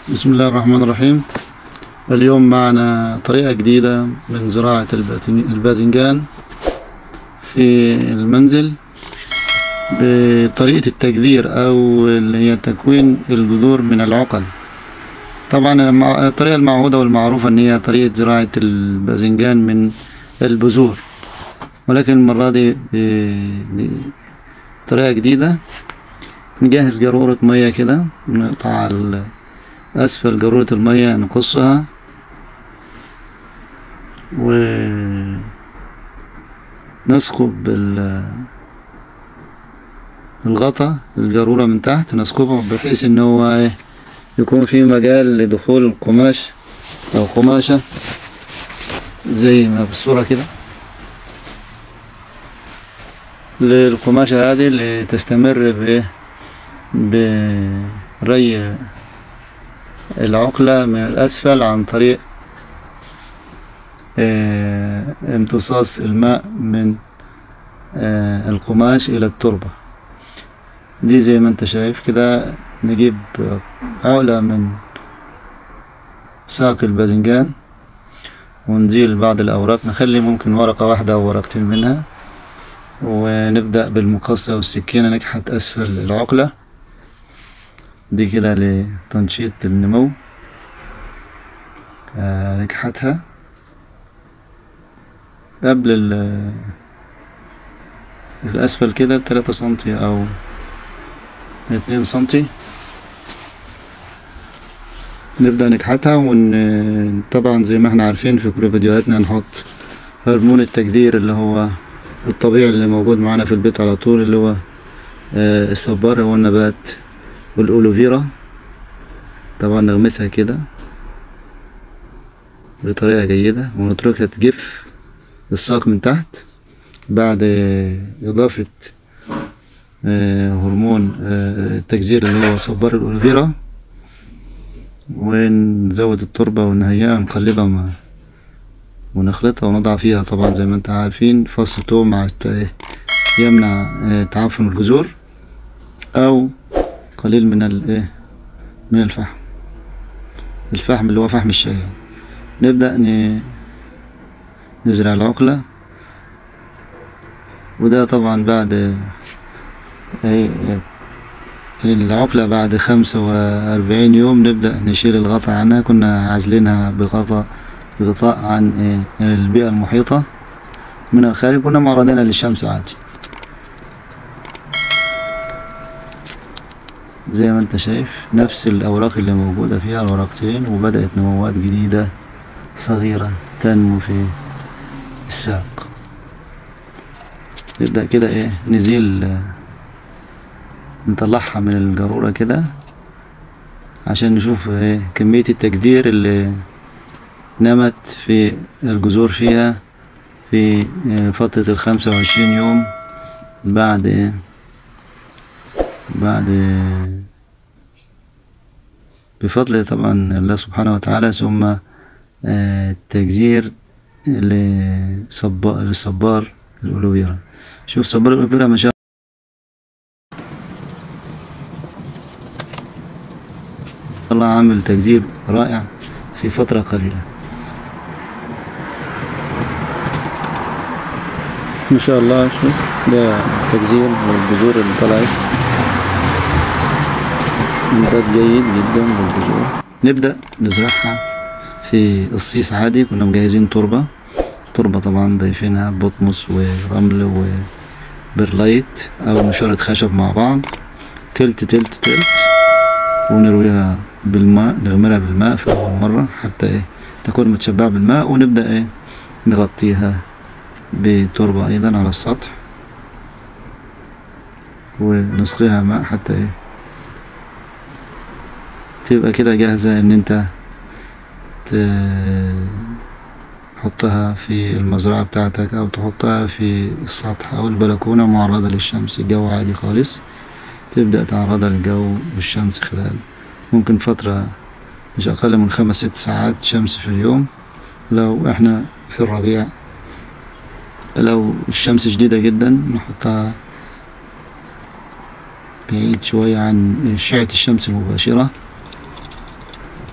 بسم الله الرحمن الرحيم اليوم معنا طريقة جديدة من زراعة الباذن- الباذنجان في المنزل بطريقة التجذير أو اللي هي تكوين الجذور من العقل طبعا المع- الطريقة المعهودة والمعروفة إن هي طريقة زراعة الباذنجان من البذور ولكن المرة دي ب- دي طريقة جديدة نجهز جارورة مية كده نقطع ال- أسفل جارورة المية نقصها و نسكب ال- الغطا الجارورة من تحت نسكبه بحيث إن هو إيه يكون في مجال لدخول القماش أو قماشة زي ما بالصورة كده للقماشة هذه اللي تستمر بإيه بري العقلة من الأسفل عن طريق آه، امتصاص الماء من آه، القماش إلى التربة دي زي ما انت شايف كده نجيب عقلة من ساق الباذنجان ونزيل بعض الأوراق نخلي ممكن ورقة واحدة أو ورقتين منها ونبدأ بالمقصة والسكينة نكحت أسفل العقلة دي كده لتنشيط النمو آه، نكحتها قبل ال- الأسفل كده تلاتة سنتي أو اتنين سنتي نبدأ نكحتها ون طبعا زي ما احنا عارفين في كل فيديوهاتنا نحط هرمون التجذير اللي هو الطبيعي اللي موجود معانا في البيت على طول اللي هو آه، الصبار والنبات والأولوفيرا طبعا نغمسها كده بطريقة جيدة ونتركها تجف الساق من تحت بعد إضافة آه، هرمون آه، التجزير اللي هو صبار الأولوفيرا ونزود التربة ونهيئها ونقلبها مع ونخلطها ونضع فيها طبعا زي ما انت عارفين فص توم مع الت- يمنع آه، تعفن الجذور أو قليل من الايه من الفحم الفحم اللي هو فحم الشاي يعني. نبدأ ن... نزرع العقلة وده طبعا بعد ايه العقلة بعد خمسة وأربعين يوم نبدأ نشيل الغطاء عنها كنا عازلينها بغطاء بغطاء عن إيه البيئة المحيطة من الخارج كنا معرضينها للشمس عادي زي ما انت شايف نفس الأوراق اللي موجودة فيها الورقتين وبدأت نموات جديدة صغيرة تنمو في الساق نبدأ كده ايه نزيل آه، نطلعها من الجارورة كده عشان نشوف ايه كمية التجدير اللي نمت في الجذور فيها في آه، فترة الخمسة وعشرين يوم بعد ايه بعد بفضل طبعا الله سبحانه وتعالى ثم آه، التجزير لصبار للصبار الأولويرا شوف صبار الأولويرا ما شاء الله عامل تجزير رائع في فترة قليلة ما شاء الله شوف ده تجزير والبذور اللي طلعت نبات جيد جدا بالبذور نبدأ نزرعها في الصيص عادي كنا مجهزين تربة تربة طبعا ضايفينها بطمس ورمل وبرلايت أو نشارة خشب مع بعض تلت تلت تلت ونرويها بالماء نغمرها بالماء في أول مرة حتى إيه تكون متشبعة بالماء ونبدأ إيه نغطيها بتربة أيضا على السطح ونسقيها ماء حتى إيه تبقى كده جاهزة إن أنت تحطها في المزرعة بتاعتك أو تحطها في السطح أو البلكونة معرضة للشمس الجو عادي خالص تبدأ تعرضها للجو والشمس خلال ممكن فترة مش أقل من خمس ست ساعات شمس في اليوم لو إحنا في الربيع لو الشمس شديدة جدا نحطها بعيد شوية عن أشعة الشمس المباشرة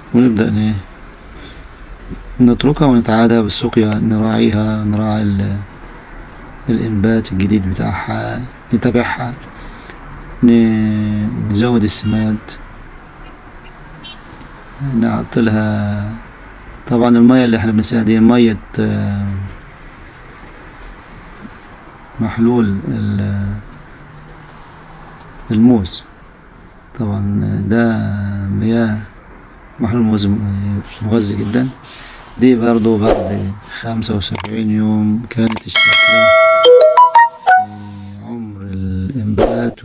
ونبدأ ن- نتركها ونتعادى بالسقيا نراعيها نراعي ال- الإنبات الجديد بتاعها نتابعها ن- نزود السماد نعطلها طبعا المية اللي احنا بنسقيها دي مية آه، محلول ال- الموز طبعا ده مياه محلول موز مغذي جدا دي برضو بعد خمسة وسبعين يوم كانت الشتلة في عمر الإنبات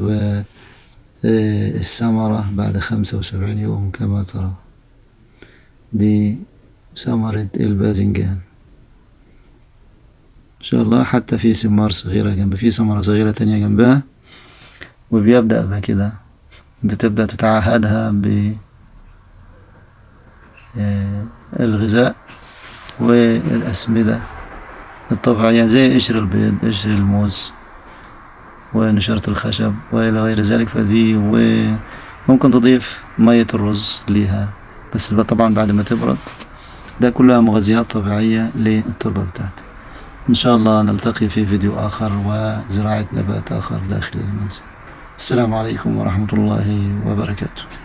والثمرة بعد خمسة وسبعين يوم كما ترى دي ثمرة الباذنجان إن شاء الله حتى في ثمار صغيرة جنب في ثمرة صغيرة تانية جنبها وبيبدأ بقى كده انت تبدأ تتعهدها ب آه، الغذاء والأسمدة الطبيعية زي قشر البيض قشر الموز ونشارة الخشب وإلى غير ذلك فدي وممكن تضيف مية الرز ليها بس بقى طبعا بعد ما تبرد ده كلها مغذيات طبيعية للتربة بتاعتك إن شاء الله نلتقي في فيديو آخر وزراعة نبات آخر داخل المنزل السلام عليكم ورحمة الله وبركاته